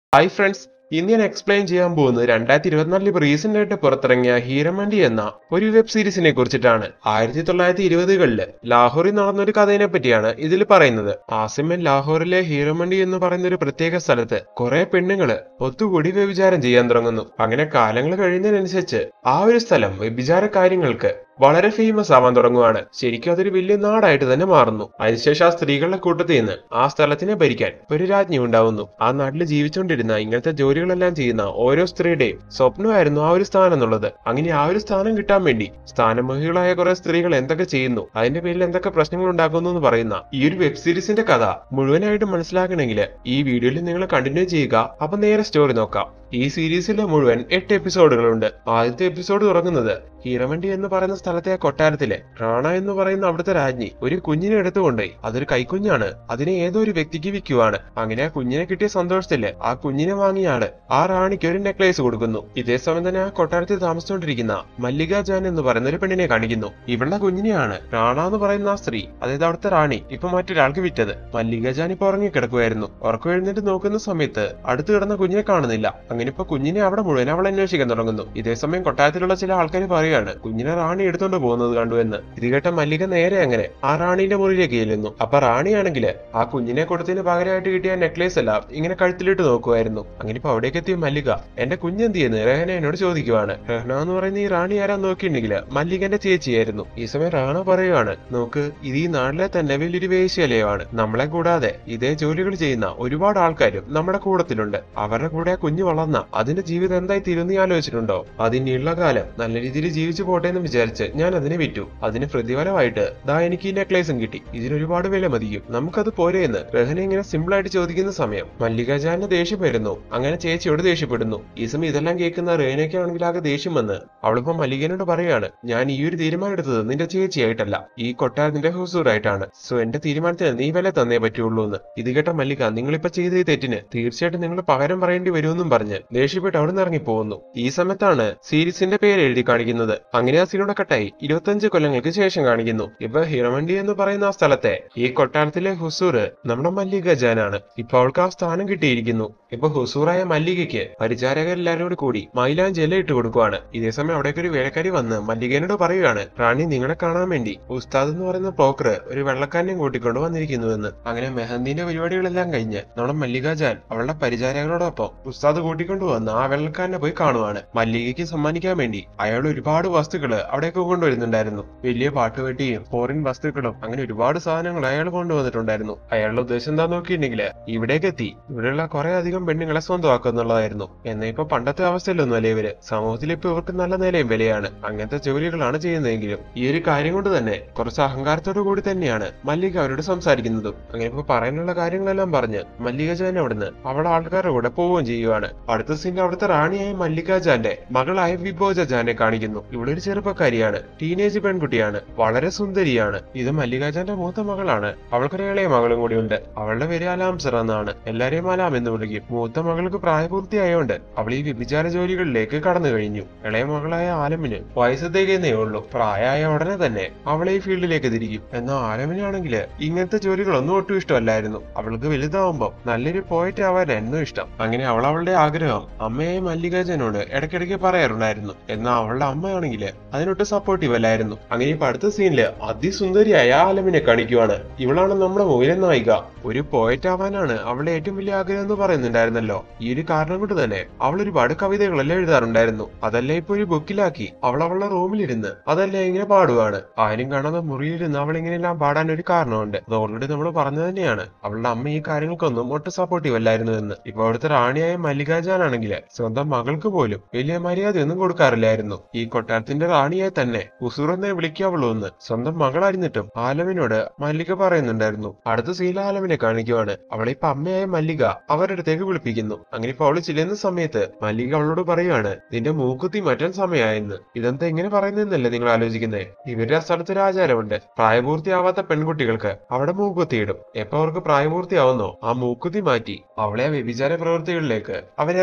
hi friends ഇന്ന് ഞാൻ explain ചെയ്യാൻ പോകുന്നത് രണ്ടായിരത്തി ഇരുപത്തിനാലിൽ ഇപ്പോൾ റീസെന്റ് ആയിട്ട് പുറത്തിറങ്ങിയ ഹീരമണ്ടി എന്ന ഒരു വെബ് സീരീസിനെ കുറിച്ചിട്ടാണ് ആയിരത്തി തൊള്ളായിരത്തി ഇരുപതുകളില് ലാഹോറിൽ നടന്ന ഒരു കഥയെ പറ്റിയാണ് ഇതിൽ പറയുന്നത് ആസിമൻ ലാഹോറിലെ ഹീരമണ്ടി എന്ന് പറയുന്ന ഒരു പ്രത്യേക സ്ഥലത്ത് കുറെ പെണ്ണുങ്ങള് ഒത്തുകൂടി വ്യഭിചാരം ചെയ്യാൻ തുടങ്ങുന്നു അങ്ങനെ കാലങ്ങൾ കഴിയുന്നതിനനുസരിച്ച് ആ ഒരു സ്ഥലം വ്യഭിചാര കാര്യങ്ങൾക്ക് വളരെ ഫേമസ് ആവാൻ തുടങ്ങുവാണ് ശരിക്കും അതൊരു വലിയ നാടായിട്ട് തന്നെ മാറുന്നു അതിനുശേഷം ആ സ്ത്രീകളുടെ കൂട്ടത്തിൽ നിന്ന് ആ സ്ഥലത്തിനെ ഭരിക്കാൻ ഒരു രാജ്ഞി ഉണ്ടാവുന്നു ആ നാട്ടിൽ ജീവിച്ചുകൊണ്ടിരുന്ന ഇങ്ങനത്തെ ജോലികളെല്ലാം ചെയ്യുന്ന ഓരോ സ്ത്രീയുടെയും സ്വപ്നമായിരുന്നു ആ ഒരു സ്ഥാനം എന്നുള്ളത് അങ്ങനെ ആ ഒരു സ്ഥാനം കിട്ടാൻ വേണ്ടി സ്ഥാനമോഹികളായ കുറെ സ്ത്രീകൾ എന്തൊക്കെ ചെയ്യുന്നു അതിന്റെ പേരിൽ എന്തൊക്കെ പ്രശ്നങ്ങൾ ഉണ്ടാക്കുന്നു എന്ന് പറയുന്ന ഈ ഒരു വെബ് സീരീസിന്റെ കഥ മുഴുവനായിട്ട് മനസ്സിലാക്കണമെങ്കിൽ ഈ വീഡിയോയിൽ നിങ്ങൾ കണ്ടിന്യൂ ചെയ്യുക അപ്പൊ നേരെ സ്റ്റോറി നോക്കാം ഈ സീരീസിലെ മുഴുവൻ എട്ട് എപ്പിസോഡുകളുണ്ട് ആദ്യത്തെ എപ്പിസോഡ് തുടങ്ങുന്നത് ഹീറമണ്ടി എന്ന് പറയുന്ന സ്ഥലത്തെ ആ കൊട്ടാരത്തിലെ റാണ എന്ന് പറയുന്ന അവിടുത്തെ രാജ്ഞി ഒരു കുഞ്ഞിനെ എടുത്തുകൊണ്ടുപോയി അതൊരു കൈക്കുഞ്ഞാണ് അതിനെ ഏതോ ഒരു വ്യക്തിക്ക് വിൽക്കുവാണ് അങ്ങനെ ആ കുഞ്ഞിനെ കിട്ടിയ സന്തോഷത്തില് ആ കുഞ്ഞിനെ വാങ്ങിയ ആള് ആ റാണിക്ക് ഒരു നെക്ലേസ് കൊടുക്കുന്നു ഇതേ സമയം തന്നെ ആ കൊട്ടാരത്തിൽ താമസിച്ചുകൊണ്ടിരിക്കുന്ന മല്ലിക ജാൻ എന്ന് പറയുന്ന ഒരു പെണ്ണിനെ കാണിക്കുന്നു ഇവളുടെ കുഞ്ഞിനെയാണ് റാണ എന്ന് പറയുന്ന ആ സ്ത്രീ അതായത് അവിടുത്തെ റാണി ഇപ്പൊ മറ്റൊരാൾക്ക് വിറ്റത് മല്ലിക ജാൻ ഇപ്പൊ ഉറങ്ങിക്കിടക്കുമായിരുന്നു ഉറക്കം എഴുന്നേറ്റ് നോക്കുന്ന സമയത്ത് അടുത്ത് കിടന്ന കുഞ്ഞിനെ കാണുന്നില്ല അങ്ങനെ ഇപ്പൊ കുഞ്ഞിനെ അവിടെ മുഴുവൻ അവൾ അന്വേഷിക്കാൻ തുടങ്ങുന്നു ഇതേ സമയം കൊട്ടാരത്തിലുള്ള ചില ആൾക്കാർ പറയുകയാണ് കുഞ്ഞിനെ റാണി എടുത്തോണ്ട് പോകുന്നത് കണ്ടു എന്ന് ഇത് കേട്ട മല്ലിക നേരെ അങ്ങനെ ആ റാണിന്റെ മുറിയിലേക്ക് ചെല്ലുന്നു അപ്പൊ റാണിയാണെങ്കിൽ ആ കുഞ്ഞിനെ കൊടുത്തതിന് പകരമായിട്ട് കിട്ടിയ നെക്ലേസ് എല്ലാം ഇങ്ങനെ കഴുത്തിലിട്ട് നോക്കുമായിരുന്നു അങ്ങനെ ഇപ്പൊ അവിടേക്ക് എത്തിയ മല്ലിക എന്റെ കുഞ്ഞെന്ത് ചെയ്യുന്നു രഹന എന്നോട് ചോദിക്കുവാണ് രഹന എന്ന് പറയുന്ന ഈ റാണി ആരാ നോക്കിയിട്ടുണ്ടെങ്കിൽ മല്ലികന്റെ ചേച്ചിയായിരുന്നു ഈ സമയം റാണ പറയുവാണ് നോക്ക് ഇത് ഈ നാട്ടിലെ തന്നെ വലിയൊരു വേശ്യാലയമാണ് നമ്മളെ കൂടാതെ ഇതേ ജോലികൾ ചെയ്യുന്ന ഒരുപാട് ആൾക്കാരും നമ്മുടെ കൂടത്തിലുണ്ട് അവരുടെ കൂടെ ആ കുഞ്ഞ് വളർന്ന അതിന്റെ ജീവിതം എന്തായി തീരുന്ന ആലോചിച്ചിട്ടുണ്ടോ അതിനുള്ള കാലം നല്ല രീതിയിൽ ജീവിച്ചു പോട്ടെ എന്ന് വിചാരിച്ച് ഞാൻ അതിനെ വിറ്റു അതിന് പ്രതിഫലമായിട്ട് ദാ എനിക്ക് ഈ നെക്ലേസും കിട്ടി ഇതിന് ഒരുപാട് വില മതിയും നമുക്കത് പോരെ എന്ന് രഹന ഇങ്ങനെ സിമ്പിൾ ആയിട്ട് ചോദിക്കുന്ന സമയം മല്ലികാജാന് ദേഷ്യം വരുന്നു അങ്ങനെ ചേച്ചിയോട് ദേഷ്യപ്പെടുന്നു ഈ സമയം ഇതെല്ലാം കേൾക്കുന്ന റേനയ്ക്കാണെങ്കിൽ ആകെ ദേഷ്യം വന്ന് അവളിപ്പോ മല്ലികനോട് പറയാണ് ഞാൻ ഈ ഒരു തീരുമാനം എടുത്തത് നിന്റെ ചേച്ചിയായിട്ടല്ല ഈ കൊട്ടാരത്തിന്റെ ഹുസൂറായിട്ടാണ് സോ എന്റെ തീരുമാനത്തിന് നീ വില തന്നേ പറ്റുള്ളൂ എന്ന് ഇത് കേട്ട മല്ലിക നിങ്ങളിപ്പോ ചെയ്ത ഈ തെറ്റിന് തീർച്ചയായിട്ടും നിങ്ങൾ പകരം പറയേണ്ടി വരുമെന്നും പറഞ്ഞ് ദേഷ്യപ്പെട്ട് അവിടെ നിന്ന് ഇറങ്ങി പോകുന്നു ഈ സമയത്താണ് സീരീസിന്റെ പേര് എഴുതി കാണിക്കുന്നത് അങ്ങനെ ആ സീനോടെ കട്ടായി ഇരുപത്തഞ്ച് കൊല്ലങ്ങൾക്ക് ശേഷം കാണിക്കുന്നു ഇപ്പൊ ഹിറമണ്ടി എന്ന് പറയുന്ന ആ സ്ഥലത്തെ ഈ കൊട്ടാരത്തിലെ ഹുസൂർ നമ്മുടെ മല്ലിക ജാനാണ് ഇപ്പൊ അവൾക്ക് ആ സ്ഥാനം കിട്ടിയിരിക്കുന്നു ഇപ്പൊ ഹുസൂറായ മല്ലികയ്ക്ക് പരിചാരകരെല്ലാരും കൂടി കൂടി മൈലാഞ്ചി ഇല ഇട്ട് കൊടുക്കുവാണ് ഇതേസമയം അവിടേക്ക് ഒരു വേലക്കാരി വന്ന് മല്ലികനോട് പറയുകയാണ് റാണി നിങ്ങളെ കാണാൻ വേണ്ടി ഉസ്താദ് എന്ന് പറയുന്ന ബ്രോക്കർ ഒരു വെള്ളക്കാരനെയും കൂട്ടിക്കൊണ്ട് വന്നിരിക്കുന്നുവെന്ന് അങ്ങനെ മെഹന്തിന്റെ പരിപാടികളെല്ലാം കഴിഞ്ഞ് നമ്മുടെ മല്ലിക ജാൻ അവളുടെ പരിചാരകരോടൊപ്പം ഉസ്താദ് കൂട്ടിക്കൊണ്ടുവന്ന് ആ വെള്ളക്കാരനെ പോയി കാണുവാണ് മല്ലികയ്ക്ക് സമ്മാനിക്കാൻ വേണ്ടി അയാൾ ഒരുപാട് വസ്തുക്കള് അവിടേക്ക് കൊണ്ടുവരുന്നുണ്ടായിരുന്നു വലിയ പാട്ടുപെട്ടിയും ഫോറിൻ വസ്തുക്കളും അങ്ങനെ ഒരുപാട് സാധനങ്ങൾ അയാൾ കൊണ്ടുവന്നിട്ടുണ്ടായിരുന്നു അയാളുടെ ഉദ്ദേശം എന്താ നോക്കിയിട്ടുണ്ടെങ്കിൽ ഇവിടേക്ക് എത്തി ഇവിടെയുള്ള കുറെ അധികം പെണ്ണുങ്ങളെ സ്വന്തമാക്കുക എന്നുള്ളതായിരുന്നു എന്നാൽ ഇപ്പൊ പണ്ടത്തെ അവസ്ഥയിലൊന്നും അല്ലേ ഇവര് സമൂഹത്തിൽ ഇപ്പൊ ഇവർക്ക് നല്ല നിലയും വിലയാണ് അങ്ങനത്തെ ജോലികളാണ് ചെയ്യുന്നതെങ്കിലും ഈ ഒരു കാര്യം കൊണ്ട് തന്നെ കുറച്ച് അഹങ്കാരത്തോടു കൂടി തന്നെയാണ് മല്ലിക അവരോട് സംസാരിക്കുന്നതും അങ്ങനെ ഇപ്പൊ പറയാനുള്ള കാര്യങ്ങളെല്ലാം പറഞ്ഞ് മല്ലിക ജാൻ അവിടുന്ന് അവളെ ആൾക്കാരുടെ കൂടെ പോവുകയും ചെയ്യുവാണ് അടുത്ത സീനിൽ അവിടുത്തെ റാണിയായ മല്ലിക ജാന്റെ മകളായ വിഭോജ ജാനെ കാണിക്കുന്നു ഇവളൊരു ചെറുപ്പക്കാരിയാണ് ടീനേജ് പെൺകുട്ടിയാണ് വളരെ സുന്ദരിയാണ് ഇത് മല്ലിക ജാന്റെ മൂത്ത മകളാണ് അവൾക്കൊരു ഇളയ മകളും കൂടിയുണ്ട് അവളുടെ പേര് അലാംസർ എന്നാണ് എല്ലാരെയും അലാം എന്ന് വിളിക്കും മൂത്ത മകൾക്ക് പ്രായപൂർത്തിയായോണ്ട് അവൾ ഈ വ്യഭിചാര ജോലികളിലേക്ക് കടന്നു കഴിഞ്ഞു ഇളയ മകളായ ആലമിന് വയസ്സ് തികയുന്നേ ഉള്ളൂ പ്രായമായ ഉടനെ തന്നെ അവളെ ഈ ഫീൽഡിലേക്ക് തിരിക്കും എന്നാൽ ആലമിനാണെങ്കിൽ ഇങ്ങനത്തെ ജോലികളൊന്നും ഒട്ടും ഇഷ്ടമല്ലായിരുന്നു അവൾക്ക് വലുതാവുമ്പോൾ നല്ലൊരു പോയിട്ട് ആവാനായിരുന്നു ഇഷ്ടം അങ്ങനെ അവൾ അവളുടെ ആഗ്രഹം അമ്മയെ മല്ലികാജനോട് ഇടയ്ക്കിടയ്ക്ക് പറയാറുണ്ടായിരുന്നു എന്നാൽ അവളുടെ അമ്മയാണെങ്കിൽ അതിനൊട്ട് സപ്പോർട്ടീവ് അല്ലായിരുന്നു അങ്ങനെ ഇപ്പൊ അടുത്ത സീനില് അതിസുന്ദരിയായ ആലമിനെ കാണിക്കുവാണ് ഇവളാണ് നമ്മുടെ മൂല നായിക ഒരു പോയറ്റ് ആവാനാണ് അവളുടെ ഏറ്റവും വലിയ ആഗ്രഹം എന്ന് പറയുന്നുണ്ടായിരുന്നല്ലോ ഈ ഒരു കാരണം കൊണ്ട് തന്നെ അവൾ ഒരുപാട് കവിതകളെല്ലാം എഴുതാറുണ്ടായിരുന്നു അതെല്ലാം ഇപ്പൊ ഒരു ബുക്കിലാക്കി അവൾ അവളുടെ റൂമിലിരുന്ന് അതെല്ലാം ഇങ്ങനെ പാടുവാണ് ആരും കാണാതെ മുറിയിലിരുന്ന് അവൾ ഇങ്ങനെയെല്ലാം പാടാൻ ഒരു കാരണമുണ്ട് അത് ഓൾറെഡി നമ്മൾ പറഞ്ഞു തന്നെയാണ് അവളുടെ അമ്മ ഈ കാര്യങ്ങൾക്കൊന്നും ഒട്ടും സപ്പോർട്ടീവ് അല്ലായിരുന്നു എന്ന് ഇപ്പൊ അവിടുത്തെ റാണിയായ മല്ലികാജാൻ ആണെങ്കിൽ സ്വന്തം മകൾക്ക് പോലും വലിയ മര്യാദയൊന്നും കൊടുക്കാറില്ലായിരുന്നു ഈ കൊട്ടാരത്തിന്റെ റാണിയെ തന്നെ ഉസൂർ എന്നേ വിളിക്കാവുള്ളൂ എന്ന് സ്വന്തം മകളായിരുന്നിട്ടും ആലമിനോട് മല്ലിക പറയുന്നുണ്ടായിരുന്നു അടുത്ത സീല ആലമിനെ കാണിക്കുവാണ് അവളെ ഇപ്പൊ അമ്മയായ മല്ലിക അവരുടെ അടുത്തേക്ക് വിളിപ്പിക്കുന്നു അങ്ങനെ ഇപ്പൊ അവള് ചെല്ലുന്ന സമയത്ത് മല്ലിക അവളോട് പറയുവാണ് നിന്റെ മൂക്കുത്തി മാറ്റാൻ സമയമായെന്ന് ഇതെന്താ എങ്ങനെ പറയുന്നതെന്നല്ലേ നിങ്ങൾ ആലോചിക്കുന്നേ ഇവരുടെ ആ സ്ഥലത്ത് ഒരു ആചാരമുണ്ട് പ്രായപൂർത്തിയാവാത്ത പെൺകുട്ടികൾക്ക് അവിടെ മൂക്കുത്തിയിടും എപ്പോ അവർക്ക് പ്രായപൂർത്തിയാവുന്നോ ആ മൂക്കുത്തി മാറ്റി അവളെ ആ വ്യഭിചാര പ്രവൃത്തികളിലേക്ക് അവരെ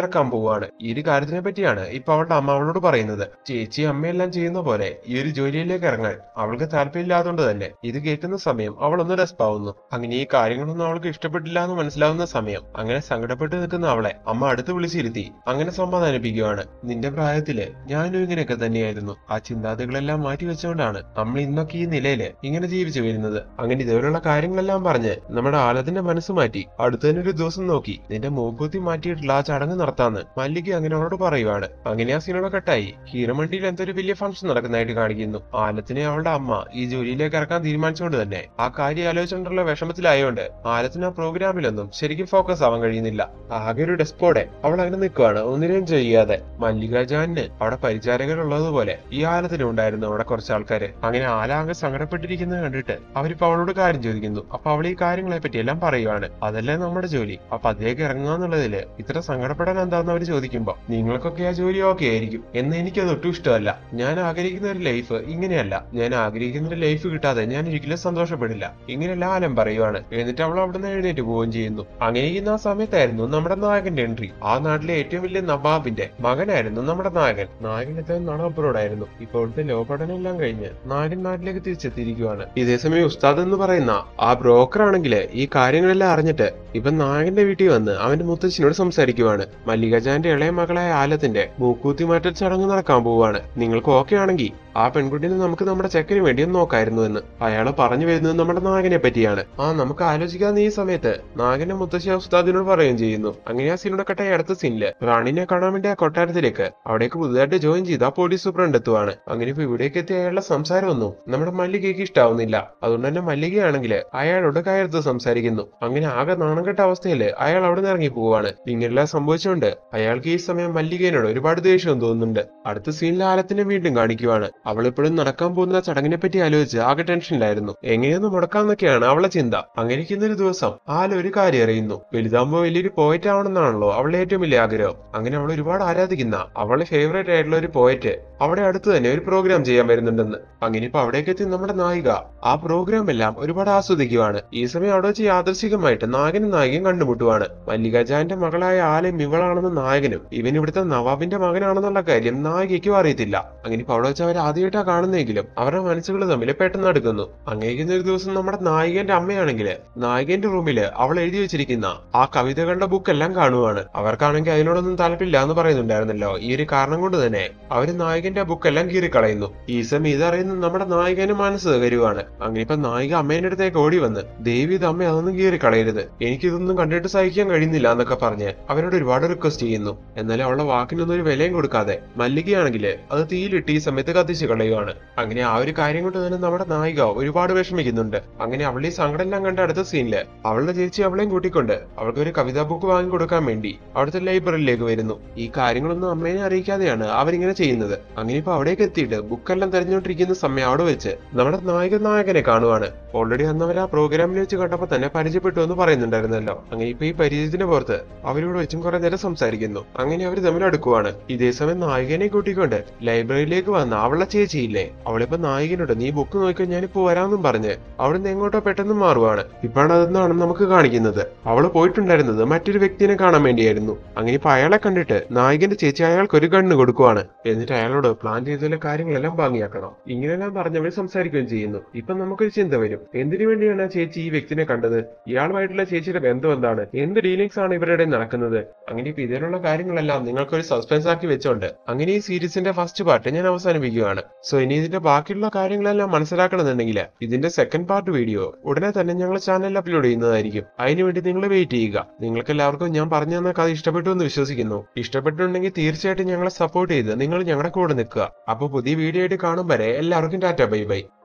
ഇറക്കാൻ പോവുകയാണ് ഈ ഒരു കാര്യത്തിനെ പറ്റിയാണ് ഇപ്പൊ അവളുടെ അമ്മ അവളോട് പറയുന്നത് ചേച്ചി അമ്മയെല്ലാം ചെയ്യുന്ന പോലെ ഈ ഒരു ജോലിയിലേക്ക് ഇറങ്ങാൻ അവൾക്ക് താല്പര്യമില്ലാത്തതുകൊണ്ട് തന്നെ ഇത് കേൾക്കുന്ന സമയം അവൾ ഒന്ന് ഡെസ്പാവുന്നു അങ്ങനെ ഈ കാര്യങ്ങളൊന്നും അവൾക്ക് ഇഷ്ടപ്പെട്ടില്ല എന്ന് മനസ്സിലാവുന്ന സമയം അങ്ങനെ സങ്കടപ്പെട്ട് നിൽക്കുന്ന അവളെ അമ്മ അടുത്ത് വിളിച്ചിരുത്തി അങ്ങനെ സമാധാനിപ്പിക്കുകയാണ് നിന്റെ പ്രായത്തില് ഞാനും ഇങ്ങനെയൊക്കെ തന്നെയായിരുന്നു ആ ചിന്താതികളെല്ലാം മാറ്റി വെച്ചുകൊണ്ടാണ് നമ്മൾ ഇന്നൊക്കെ ഈ നിലയില് ഇങ്ങനെ ജീവിച്ചു വരുന്നത് അങ്ങനെ ഇതുപോലുള്ള കാര്യങ്ങളെല്ലാം പറഞ്ഞ് നമ്മുടെ ആലത്തിന്റെ മനസ്സ് മാറ്റി അടുത്ത തന്നെ ഒരു ദിവസം നോക്കി നിന്റെ മൂക്കുത്തി മാറ്റിയിട്ടുള്ള ആ ചടങ്ങ് നടത്താന്ന് മല്ലിക അങ്ങനെ അവളോട് പറയുവാണ് അങ്ങനെ ആ സീനോടെ കട്ടായി ഹീറമണ്ടിയിൽ എന്തൊരു വലിയ ഫംഗ്ഷൻ നടക്കുന്നതായിട്ട് കാണിക്കുന്നു ആലത്തിനെ അവളുടെ അമ്മ ഈ ജോലിയിലേക്ക് ഇറക്കാൻ തീരുമാനിച്ചുകൊണ്ട് തന്നെ ആ കാര്യം ആലോചിച്ചുകൊണ്ടുള്ള വിഷമത്തിലായതുകൊണ്ട് ആലത്തിന് ആ പ്രോഗ്രാമിലൊന്നും ശരിക്കും ഫോക്കസ് ആവാൻ കഴിയുന്നില്ല ആകെ ഒരു ഡെസ്പോടെ അവൾ അങ്ങനെ നിൽക്കുവാണ് ഒന്നിനെയും ചെയ്യാതെ മല്ലിക ജാനിന് അവിടെ പരിചാരകരുള്ളതുപോലെ ഈ ആലത്തിനും ഉണ്ടായിരുന്നു അവിടെ കുറച്ച് ആൾക്കാര് അങ്ങനെ ആലാകെ സങ്കടപ്പെട്ടിരിക്കുന്നത് കണ്ടിട്ട് അവരിപ്പോ അവളോട് കാര്യം ചോദിക്കുന്നു അപ്പൊ അവൾ ഈ കാര്യങ്ങളെ പറ്റി എല്ലാം പറയുവാണ് അതല്ലേ നമ്മുടെ ജോലി അപ്പൊ അതിലേക്ക് ഇറങ്ങുക എന്നുള്ളതില് ഇത്ര സങ്കടപ്പെടാൻ എന്താന്ന് അവർ ചോദിക്കുമ്പോ നിങ്ങൾക്കൊക്കെ ആ ജോലി ഓക്കെ ആയിരിക്കും എന്ന് എനിക്കത് ഒട്ടും ഇഷ്ടമല്ല ഞാൻ ആഗ്രഹിക്കുന്ന ഒരു ലൈഫ് ഇങ്ങനെയല്ല ഞാൻ ആഗ്രഹിക്കുന്ന ഒരു ലൈഫ് കിട്ടാതെ ഞാൻ ഒരിക്കലും സന്തോഷപ്പെടില്ല ഇങ്ങനെയല്ല ആലം പറയുവാണ് എന്നിട്ട് അവൾ അവിടുന്ന് എഴുന്നേറ്റ് പോവുകയും ചെയ്യുന്നു അങ്ങനെ ഇരിക്കുന്ന ആ സമയത്തായിരുന്നു നമ്മുടെ നായകന്റെ എൻട്രി ആ നാട്ടിലെ ഏറ്റവും വലിയ നവാബിന്റെ മകനായിരുന്നു നമ്മുടെ നായകൻ നായകൻ എത്താൻ നാളെ അബ്രോഡായിരുന്നു ഇപ്പോഴത്തെ ലോ പഠനം എല്ലാം കഴിഞ്ഞ് നായകൻ നാട്ടിലേക്ക് തിരിച്ചെത്തിയിരിക്കുകയാണ് ഇതേസമയം ഉസ്താദ് എന്ന് പറയുന്ന ആ ബ്രോക്കർ ആണെങ്കിൽ ഈ കാര്യങ്ങളെല്ലാം അറിഞ്ഞിട്ട് ഇപ്പൊ നായകന്റെ വീട്ടിൽ വന്ന് അവന്റെ മുത്തച്ഛനോട് സംസാരിക്കുവാണ് മല്ലികജാന്റെ ഇളയ മകളായ ആലത്തിന്റെ മൂക്കൂത്തി മാറ്റൽ ചടങ്ങ് നടക്കാൻ പോവാണ് നിങ്ങൾക്ക് ഓക്കെ ആണെങ്കിൽ ആ പെൺകുട്ടിനെ നമുക്ക് നമ്മുടെ ചെക്കന് വേണ്ടി ഒന്ന് നോക്കായിരുന്നു എന്ന് അയാള് പറഞ്ഞു വരുന്നത് നമ്മുടെ നായകനെ പറ്റിയാണ് ആ നമുക്ക് ആലോചിക്കാവുന്ന ഈ സമയത്ത് നായകന്റെ മുത്തശ്ശി ഉസ്താദിനോട് പറയുകയും ചെയ്യുന്നു അങ്ങനെ ആ സീനോടെ കട്ടായി അടുത്ത സീനില് റാണിനെ കാണാൻ വേണ്ടി ആ കൊട്ടാരത്തിലേക്ക് അവിടേക്ക് പുതുതായിട്ട് ജോയിൻ ചെയ്ത ആ പോലീസ് സൂപ്രണ്ട് എത്തുവാണ് അങ്ങനെ ഇപ്പൊ ഇവിടേക്ക് എത്തിയ അയാളുടെ സംസാരമൊന്നും നമ്മുടെ മല്ലികയ്ക്ക് ഇഷ്ടാവുന്നില്ല അതുകൊണ്ട് തന്നെ മല്ലികയാണെങ്കിൽ അയാളോട് കയർത്ത് സംസാരിക്കുന്നു അങ്ങനെ ആകെ നാണംകെട്ട അവസ്ഥയില് അയാൾ അവിടെ നിന്ന് ഇറങ്ങി പോവാണ് ഇങ്ങനെല്ലാം സംഭവിച്ചുകൊണ്ട് അയാൾക്ക് ഈ സമയം മല്ലികയോട് ഒരുപാട് ദേഷ്യം തോന്നുന്നുണ്ട് അടുത്ത സീനിൽ ആലത്തിനെ വീണ്ടും കാണിക്കുവാണ് അവൾ ഇപ്പോഴും നടക്കാൻ പോകുന്ന ചടങ്ങിനെ പറ്റി ആലോചിച്ച് ആകെ ടെൻഷനിലായിരുന്നു എങ്ങനെയൊന്ന് മുടക്കാന്നൊക്കെയാണ് അവളെ ചിന്ത അങ്ങനെ ഇരിക്കുന്നൊരു ദിവസം ആല ഒരു കാര്യം അറിയുന്നു വലുതാകുമ്പോ വലിയൊരു പോയറ്റ് ആവണമെന്നാണല്ലോ അവളുടെ ഏറ്റവും വലിയ ആഗ്രഹം അങ്ങനെ അവൾ ഒരുപാട് ആരാധിക്കുന്ന അവളുടെ ഫേവറേറ്റ് ആയിട്ടുള്ള ഒരു പോയറ്റ് അവിടെ അടുത്ത് തന്നെ ഒരു പ്രോഗ്രാം ചെയ്യാൻ വരുന്നുണ്ടെന്ന് അങ്ങനെ ഇപ്പൊ അവിടേക്ക് എത്തി നമ്മുടെ നായിക ആ പ്രോഗ്രാം എല്ലാം ഒരുപാട് ആസ്വദിക്കുവാണ് ഈ സമയം അവിടെ വെച്ച് യാദൃശികമായിട്ട് നായകനും നായികയും കണ്ടുമുട്ടുവാണ് മല്ലികജാന്റെ മകളായ ആലയും ഇവളാണെന്ന് നായകനും ഇവൻ ഇവിടുത്തെ നവാബിന്റെ മകനാണെന്നുള്ള കാര്യം നായികയ്ക്കും അറിയത്തില്ല അങ്ങനെ ഇപ്പൊ അവിടെ വെച്ച് അവർ ആദ്യമായിട്ടാ കാണുന്നെങ്കിലും അവരുടെ മനസ്സുകൾ തമ്മിൽ പെട്ടെന്ന് അടുക്കുന്നു അങ്ങേക്കുന്ന ഒരു ദിവസം നമ്മുടെ നായികന്റെ അമ്മയാണെങ്കിൽ നായകന്റെ റൂമില് അവൾ എഴുതി വെച്ചിരിക്കുന്ന ആ കവിതകളുടെ ബുക്ക് എല്ലാം കാണുവാണ് അവർക്കാണെങ്കിൽ അതിനോടൊന്നും താല്പര്യമില്ല എന്ന് പറയുന്നുണ്ടായിരുന്നല്ലോ ഈ ഒരു കാരണം കൊണ്ട് തന്നെ അവര് നായകന്റെ ആ ബുക്ക് എല്ലാം കീറിക്കളയുന്നു ഈ സമയം ഇതറിയുന്ന നമ്മുടെ നായകന് മനസ്സ് വരുവാണ് അങ്ങനെ ഇപ്പൊ നായിക അമ്മേന്റെ അടുത്തേക്ക് ഓടി വന്ന് ദേവി ഇത് അമ്മ അതൊന്നും കീറിക്കളയരുത് എനിക്കിതൊന്നും കണ്ടിട്ട് സഹിക്കാൻ കഴിയുന്നില്ല എന്നൊക്കെ പറഞ്ഞ് അവരോട് ഒരുപാട് റിക്വസ്റ്റ് ചെയ്യുന്നു എന്നാലും അവളുടെ വാക്കിനൊന്നും ഒരു വിലയും കൊടുക്കാതെ മല്ലികയാണെങ്കിൽ അത് തീയിലിട്ട് ഈ സമയത്ത് കത്തിച്ചു കളയുവാണ് അങ്ങനെ ആ ഒരു കാര്യം കൊണ്ട് തന്നെ നമ്മുടെ നായിക ഒരുപാട് വിഷമിക്കുന്നുണ്ട് അങ്ങനെ അവളുടെ ഈ സങ്കടം എല്ലാം കണ്ട അടുത്ത സീനില് അവളുടെ ചേച്ചി അവളെയും കൂട്ടിക്കൊണ്ട് അവൾക്ക് ഒരു കവിതാ ബുക്ക് വാങ്ങി കൊടുക്കാൻ വേണ്ടി അവിടുത്തെ ലൈബ്രറിയിലേക്ക് വരുന്നു ഈ കാര്യങ്ങളൊന്നും അമ്മേനെ അറിയിക്കാതെയാണ് അവരിങ്ങനെ ചെയ്യുന്നത് അങ്ങനെ ഇപ്പൊ അവിടേക്ക് എത്തിയിട്ട് ബുക്കെല്ലാം തെരഞ്ഞുകൊണ്ടിരിക്കുന്ന സമയം അവിടെ വെച്ച് നമ്മുടെ നായക നായകനെ കാണുവാണ് ഓൾറെഡി അന്ന് അവർ ആ പ്രോഗ്രാമിൽ വെച്ച് കണ്ടപ്പോ തന്നെ പരിചയപ്പെട്ടു എന്ന് പറയുന്നുണ്ടായിരുന്നല്ലോ അങ്ങനെ ഇപ്പൊ ഈ പരിചയത്തിന് പുറത്ത് അവരോട് വെച്ചും കുറെ നേരം സംസാരിക്കുന്നു അങ്ങനെ അവർ തമ്മിൽ അടുക്കുവാണ് ഇതേ സമയം നായകനെ കൂട്ടിക്കൊണ്ട് ലൈബ്രറിയിലേക്ക് വന്ന അവളുടെ ചേച്ചിയില്ലേ അവളിപ്പോ നായകനോട് നീ ബുക്ക് നോക്കിയോ ഞാനിപ്പോ വരാമെന്നും പറഞ്ഞ് അവിടുന്ന് എങ്ങോട്ടോ പെട്ടെന്ന് മാറുവാണ് ഇപ്പാണ് അതെന്നാണ് നമുക്ക് കാണിക്കുന്നത് അവള് പോയിട്ടുണ്ടായിരുന്നത് മറ്റൊരു വ്യക്തിനെ കാണാൻ വേണ്ടിയായിരുന്നു അങ്ങനെ ഇപ്പൊ അയാളെ കണ്ടിട്ട് നായകന്റെ ചേച്ചി അയാൾക്ക് ഒരു കണ്ണ് കൊടുക്കുവാണ് എന്നിട്ട് അയാളോട് പ്ലാൻ ചെയ്തതിലെ കാര്യങ്ങളെല്ലാം ഭംഗിയാക്കണം ഇങ്ങനെല്ലാം പറഞ്ഞവർ സംസാരിക്കുകയും ചെയ്യുന്നു ഇപ്പൊ നമുക്കൊരു ചിന്ത വരും എന്തിനു വേണ്ടിയാണ് ആ ചേച്ചി ഈ വ്യക്തിനെ കണ്ടത് ഇയാളുമായിട്ടുള്ള ചേച്ചിയുടെ ബന്ധം എന്താണ് എന്ത് ഡീലിങ്സ് ആണ് ഇവരുടെ നടക്കുന്നത് അങ്ങനെ ഇപ്പൊ ഇതിലുള്ള കാര്യങ്ങളെല്ലാം നിങ്ങൾക്കൊരു സസ്പെൻസ് ആക്കി വെച്ചോണ്ട് അങ്ങനെ ഈ സീരീസിന്റെ ഫസ്റ്റ് പാർട്ട് ഞാൻ അവസാനിപ്പിക്കുകയാണ് സോ ഇനി ഇതിന്റെ ബാക്കിയുള്ള കാര്യങ്ങളെല്ലാം മനസ്സിലാക്കണമെന്നുണ്ടെങ്കിൽ ഇതിന്റെ സെക്കൻഡ് പാർട്ട് വീഡിയോ ഉടനെ തന്നെ ഞങ്ങൾ ചാനലിൽ അപ്ലോഡ് ചെയ്യുന്നതായിരിക്കും അതിനുവേണ്ടി നിങ്ങൾ വെയിറ്റ് ചെയ്യുക നിങ്ങൾക്ക് എല്ലാവർക്കും ഞാൻ പറഞ്ഞു തന്ന കഥ ഇഷ്ടപ്പെട്ടു എന്ന് വിശ്വസിക്കുന്നു ഇഷ്ടപ്പെട്ടിട്ടുണ്ടെങ്കിൽ തീർച്ചയായിട്ടും ഞങ്ങളെ സപ്പോർട്ട് ചെയ്ത് നിങ്ങൾ ഞങ്ങളുടെ കൂടെ നിൽക്കുക അപ്പോൾ പുതിയ വീഡിയോ ആയിട്ട് കാണും വരെ എല്ലാവർക്കും ടാറ്റ ബൈ ബൈ